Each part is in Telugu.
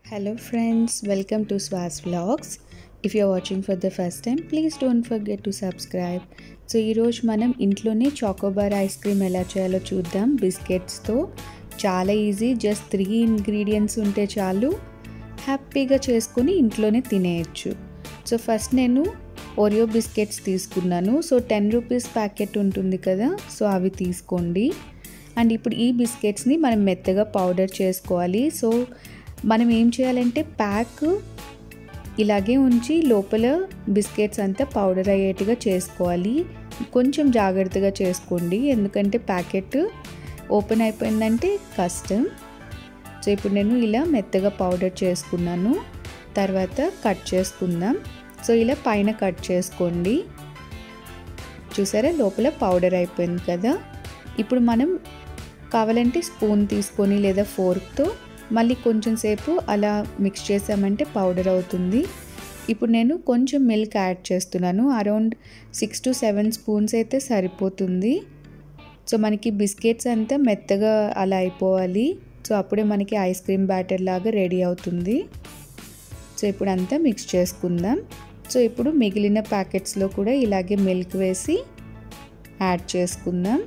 Hello friends, welcome to Swaz Vlogs. If you're watching for the first time, please don't forget to subscribe. So ఈరోజు మనం ఇంట్లోనే చాకోబార్ ఐస్ క్రీమ్ ఎలా చేయాలో చూద్దాం బిస్కెట్స్తో చాలా ఈజీ జస్ట్ త్రీ ఇంగ్రీడియంట్స్ ఉంటే చాలు హ్యాపీగా చేసుకొని ఇంట్లోనే తినేయచ్చు సో ఫస్ట్ నేను ఓరియో బిస్కెట్స్ తీసుకున్నాను సో టెన్ రూపీస్ ప్యాకెట్ ఉంటుంది కదా సో అవి తీసుకోండి అండ్ ఇప్పుడు ఈ బిస్కెట్స్ని మనం మెత్తగా పౌడర్ చేసుకోవాలి సో మనం ఏం చేయాలంటే ప్యాక్ ఇలాగే ఉంచి లోపల బిస్కెట్స్ అంతా పౌడర్ అయ్యేట్టుగా చేసుకోవాలి కొంచెం జాగ్రత్తగా చేసుకోండి ఎందుకంటే ప్యాకెట్ ఓపెన్ అయిపోయిందంటే కష్టం సో ఇప్పుడు నేను ఇలా మెత్తగా పౌడర్ చేసుకున్నాను తర్వాత కట్ చేసుకుందాం సో ఇలా పైన కట్ చేసుకోండి చూసారా లోపల పౌడర్ అయిపోయింది కదా ఇప్పుడు మనం కావాలంటే స్పూన్ తీసుకొని లేదా ఫోర్క్తో మళ్ళీ కొంచెం సేపు అలా మిక్స్ చేసామంటే పౌడర్ అవుతుంది ఇప్పుడు నేను కొంచెం మిల్క్ యాడ్ చేస్తున్నాను around six to seven spoons అయితే సరిపోతుంది సో మనకి బిస్కెట్స్ అంతా మెత్తగా అలా అయిపోవాలి సో అప్పుడే మనకి ఐస్ క్రీమ్ బ్యాటర్ లాగా రెడీ అవుతుంది సో ఇప్పుడు అంతా మిక్స్ చేసుకుందాం సో ఇప్పుడు మిగిలిన ప్యాకెట్స్లో కూడా ఇలాగే మిల్క్ వేసి యాడ్ చేసుకుందాం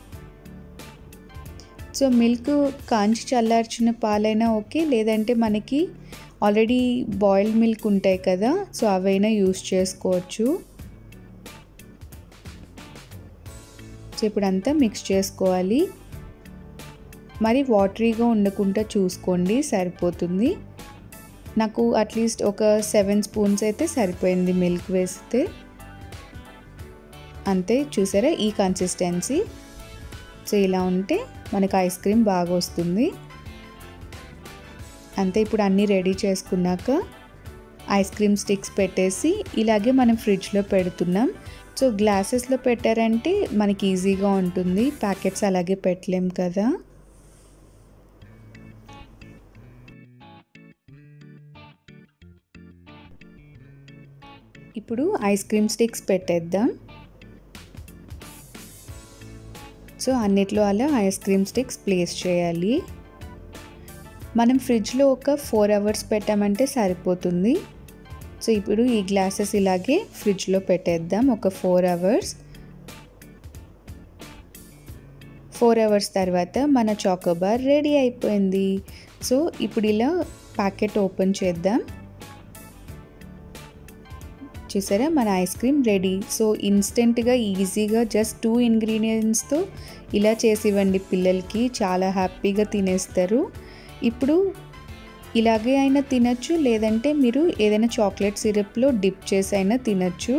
సో మిల్క్ కాంచి చల్లార్చిన పాలైనా ఓకే లేదంటే మనకి ఆల్రెడీ బాయిల్డ్ మిల్క్ ఉంటాయి కదా సో అవైనా యూస్ చేసుకోవచ్చు సో ఇప్పుడు అంతా మిక్స్ చేసుకోవాలి మరి వాటరీగా ఉండకుండా చూసుకోండి సరిపోతుంది నాకు అట్లీస్ట్ ఒక సెవెన్ స్పూన్స్ అయితే సరిపోయింది మిల్క్ వేస్తే అంతే చూసారా ఈ కన్సిస్టెన్సీ సో ఇలా ఉంటే మనకు ఐస్ క్రీమ్ బాగా వస్తుంది అంతే ఇప్పుడు అన్నీ రెడీ చేసుకున్నాక ఐస్ క్రీమ్ స్టిక్స్ పెట్టేసి ఇలాగే మనం ఫ్రిడ్జ్లో పెడుతున్నాం సో గ్లాసెస్లో పెట్టారంటే మనకి ఈజీగా ఉంటుంది ప్యాకెట్స్ అలాగే పెట్టలేం కదా ఇప్పుడు ఐస్ క్రీమ్ స్టిక్స్ పెట్టేద్దాం సో అన్నిట్లో అలా ఐస్ క్రీమ్ స్టిక్స్ ప్లేస్ చేయాలి మనం ఫ్రిడ్జ్లో ఒక ఫోర్ అవర్స్ పెట్టామంటే సరిపోతుంది సో ఇప్పుడు ఈ గ్లాసెస్ ఇలాగే ఫ్రిడ్జ్లో పెట్టేద్దాం ఒక ఫోర్ అవర్స్ ఫోర్ అవర్స్ తర్వాత మన చాకోబార్ రెడీ అయిపోయింది సో ఇప్పుడు ఇలా ప్యాకెట్ ఓపెన్ చేద్దాం చూసారా మన ఐస్ క్రీమ్ రెడీ సో ఇన్స్టెంట్గా ఈజీగా జస్ట్ టూ ఇంగ్రీడియంట్స్తో ఇలా చేసి ఇవ్వండి పిల్లలకి చాలా హ్యాపీగా తినేస్తారు ఇప్పుడు ఇలాగే అయినా తినచ్చు లేదంటే మీరు ఏదైనా చాక్లెట్ సిరప్లో డిప్ చేసి అయినా తినచ్చు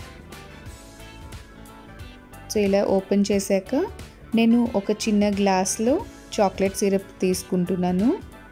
సో ఇలా ఓపెన్ చేశాక నేను ఒక చిన్న గ్లాస్లో చాక్లెట్ సిరప్ తీసుకుంటున్నాను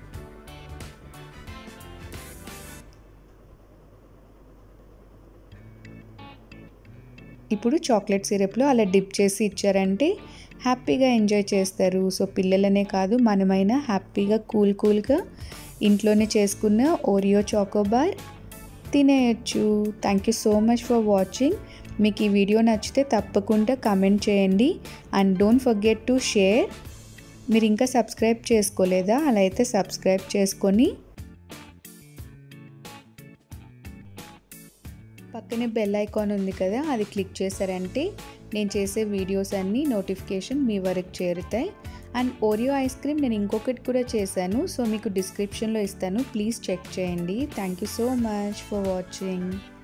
ఇప్పుడు చాక్లెట్ సిరప్లో అలా డిప్ చేసి ఇచ్చారంటే హ్యాపీగా ఎంజాయ్ చేస్తారు సో పిల్లలనే కాదు మనమైనా హ్యాపీగా కూల్ కూల్గా ఇంట్లోనే చేసుకున్న ఓరియో చాకోబార్ తినేయచ్చు thank you so much for watching మీకు ఈ వీడియో నచ్చితే తప్పకుండా కమెంట్ చేయండి and don't forget to share మీరు ఇంకా సబ్స్క్రైబ్ చేసుకోలేదా అలా అయితే సబ్స్క్రైబ్ చేసుకొని పక్కనే బెల్ ఐకాన్ ఉంది కదా అది క్లిక్ చేశారంటే నేను చేసే వీడియోస్ అన్నీ నోటిఫికేషన్ మీ వరకు చేరుతాయి అండ్ ఓరియో ఐస్ క్రీమ్ నేను ఇంకొకటి కూడా చేశాను సో మీకు డిస్క్రిప్షన్లో ఇస్తాను ప్లీజ్ చెక్ చేయండి thank you so much for watching